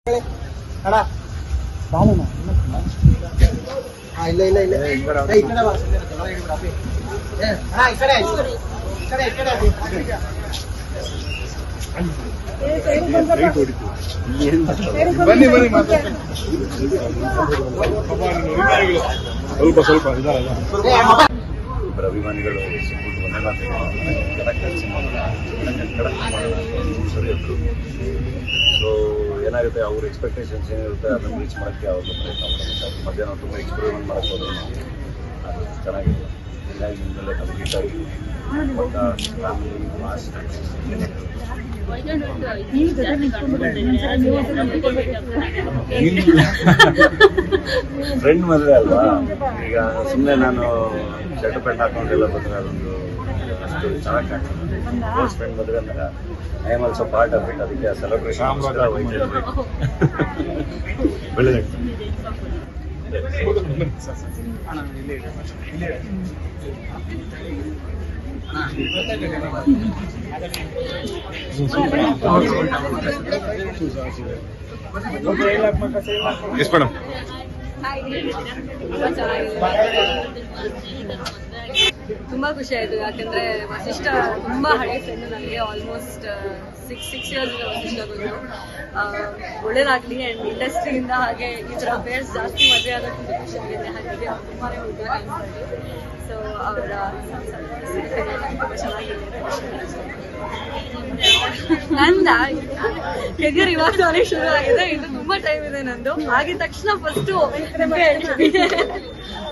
ಅಣ್ಣ ಹಾ, ಇಲ್ಲ ಇಲ್ಲ ಇಲ್ಲ ಏ, ಈ ಕಡೆ ಬಾ, ಈ ಕಡೆ ಹಿಡಿಬಿಡು, ಅಪ್ಪಿ. ಏ, ಅಣ್ಣ, ಈ ಕಡೆ ಈ ಕಡೆ ಈ ಕಡೆ ಅಪ್ಪಿ. ಬನ್ನಿ ಬನ್ನಿ ಮಾತಾಡ್ತೀನಿ ಸ್ವಲ್ಪ ಸ್ವಲ್ಪ ಇದಾರಲ್ಲ ಏ, ಮೊಬೈಲ್ ಇಬ್ಬರ ಅಭಿಮಾನಿಗಳು ಸಿಕ್ಬಿಟ್ಟು ಒಂದೇ ಮಾತು ಕರೆಕ್ಟ್ ಸರಿ ಅಂದರು ಸೊ ಏನಾಗುತ್ತೆ ಅವ್ರ ಎಕ್ಸ್ಪೆಕ್ಟೇಷನ್ಸ್ ಏನಿರುತ್ತೆ ಅದನ್ನು ರೀಚ್ ಮಾಡೋಕ್ಕೆ ಅವ್ರ ಪ್ರಯತ್ನ ಮಾಡಬೇಕು ಮಧ್ಯಾಹ್ನ ತುಂಬ ಎಕ್ಸ್ಪೆರಿಮೆಂಟ್ ಮಾಡಕ್ಕೆ ಹೋದ್ರೆ ಅದು ಚೆನ್ನಾಗಿದೆ ಹೀಗಾಗಿ ನಿಮ್ಮೆಲ್ಲ ಕಂಪ್ಲೀಟ್ ಆಗಿ ಪಕ್ಕ ಫ್ಯಾಮಿಲಿ ಮಾಸ್ ಫ್ರೆಂಡ್ ಮದುವೆ ಅಲ್ವಾ ಈಗ ಸುಮ್ಮನೆ ನಾನು ಶರ್ಟ್ ಪ್ಯಾಂಟ್ ಹಾಕೊಂಡೆಲ್ಲ ಬಂದ್ರೆ ಅದೊಂದು ಅಷ್ಟು ಚೆನ್ನಾಗಿ ಕಾಣ್ತದೆ ಕ್ಲೋಸ್ ಫ್ರೆಂಡ್ ಮದುವೆ ಅಂದಾಗ I am also part of it ಅದಕ್ಕೆ ಸೆಲೆಬ್ರೇಷನ್ ಒಳ್ಳೆದಾಗ್ತದೆ ಎಸ್ ಮೇಡಮ್ ತುಂಬಾ ಚೆನ್ನಾಗಿದೆ ತುಂಬಾ ಖುಷಿ ಆಯ್ತು ಯಾಕಂದ್ರೆ ವಸಿಷ್ಠ ತುಂಬಾ ಹಳೆ ಫ್ರೆಂಡ್ ನನಗೆ almost six six years Vasishta ಬಂದು ಒಳ್ಳೇದಾಗ್ಲಿ ಅಂಡ್ ಇಂಡಸ್ಟ್ರಿಯಿಂದ ಹಾಗೆ ಈ ತರ ಬೇರ್ಸ್ ಜಾಸ್ತಿ ಮದುವೆ ಆಗೋದು ತುಂಬಾ ಖುಷಿ ಆಗಿದೆ ಹಾಗಾಗಿ ಅವ್ರು ತುಂಬಾನೇ ಉದ್ಯೋಗ ಅನ್ಸ್ತಾರೆ ಸೊ ಅವರ ತುಂಬಾ ಚೆನ್ನಾಗಿದೆ ನಂದ ಕೆರಿಯರ್ ಇವಾಗ ತಾನೇ ಶುರು ಆಗಿದೆ ಇನ್ನು ತುಂಬಾ ಟೈಮ್ ಇದೆ ನಂದು ಆಗಿದ ತಕ್ಷಣ ಫಸ್ಟ್